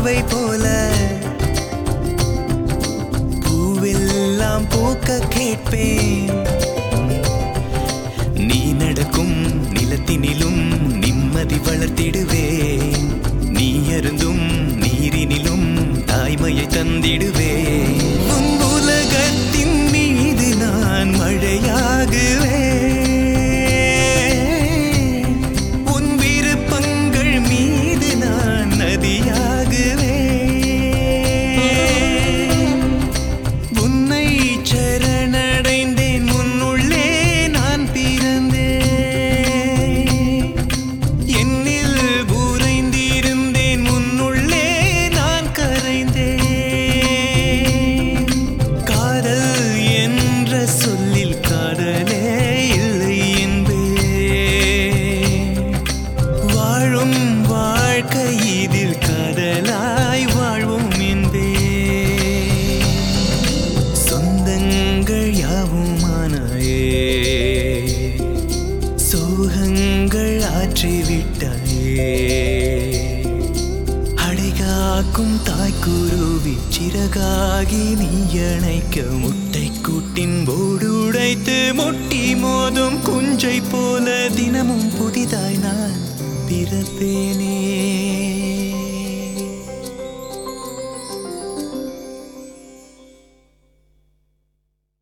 பார்வை போல பூவெல்லாம் பூக்க கேட்பேன் நீ நடக்கும் நிலத்தினிலும் நிம்மதி வளர்த்திடுவேன் நீ அருந்தும் நீரினிலும் தாய்மையை தந்திடுவேன் உன் உலகத்தின் மீது நான் மழையாகுவேன் உன் விருப்பங்கள் மீது நான் நதியாகுவேன் உன்னை சரணடைந்தேன் உன்னுள்ளே நான் பிறந்தேன் என்னில் உறைந்திருந்தேன் உன்னுள்ளே நான் கரைந்தேன் காதல் என்ற சொல்லில் காதலே இல்லை என்பேன் வாழும் வாழ்க்கை இதில் காதலாய் வாழ்வோம் என்பேன் சொந்தங்கள் யாவுமானாயே சோகங்கள் ஆற்றிவிட்டாயே அடைகாக்கும் தாய்க்குருவி சிறகாகி நீ அணைக்க முட்டை கூட்டின் போடு உடைத்து முட்டி மோதும் குஞ்சை போல தினமும் புதிதாய் நான் பிறப்பேனே